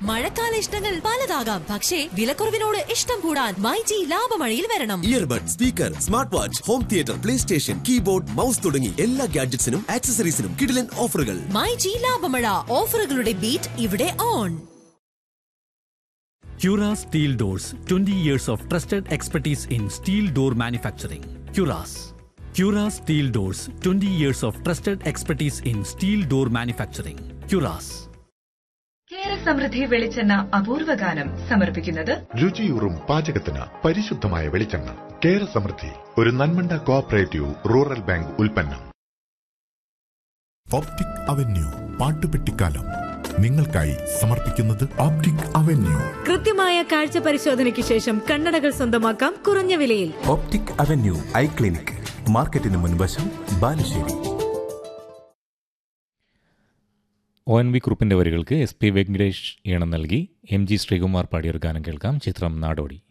മഴക്കാല ഇഷ്ടങ്ങൾ പലതാകാം പക്ഷേ വിലക്കുറവിനോട് ഇഷ്ടം കൂടാൻ മൈജി ലാഭമഴയിൽ വരണം earbud speaker smart watch home theatre play station keyboard mouse തുടങ്ങി എല്ലാ ഗാഡ്ജറ്റ്സിനും ആക്സസറീസിനും കിടിലൻ ഓഫറുകൾ മൈജി ലാഭമഴ ഓഫറുകളുടെ ബീറ്റ് ഇവിടെ on Cura Steel Doors 20 years of trusted expertise in steel door manufacturing. Curas. Cura Steel Doors 20 years of trusted expertise in steel door manufacturing. Curas. Kerasamridhi വെളിച്ചെണ്ണ അപൂർവ ഗാനം സമർപ്പിക്കുന്നത് രുചിയൂറും പാചകത്തിന് പരിശുദ്ധമായ വെളിച്ചെണ്ണ കേര സമൃദ്ധി ഒരു നന്മണ്ട കോഓപ്പറേറ്റീവ് റൂറൽ ബാങ്ക് ഉൽപ്പന്നം ഓപ്റ്റിക് അവന്യൂ പാട്ടുപെട്ടിക്കാലം നിങ്ങൾക്കായി സമർപ്പിക്കുന്നത് ഓപ്റ്റിക് അവന്യൂ കൃത്യമായ കാഴ്ച പരിശോധനയ്ക്ക് ശേഷം കണ്ണടകൾ സ്വന്തമാക്കാം കുറഞ്ഞ വിലയിൽ ഓപ്റ്റിക് അവന്യൂ ഐ ക്ലിനിക് മാർക്കറ്റിന് മുൻവശം ബാലുശ്ശേരി ഒ എൻ വി കുറുപ്പിന്റെ വരികൾക്ക് എസ് പി വെങ്കടേഷ് ഈണം നൽകി എം ജി ശ്രീകുമാർ പാടിയൊരു ഗാനം കേൾക്കാം ചിത്രം നാടോടി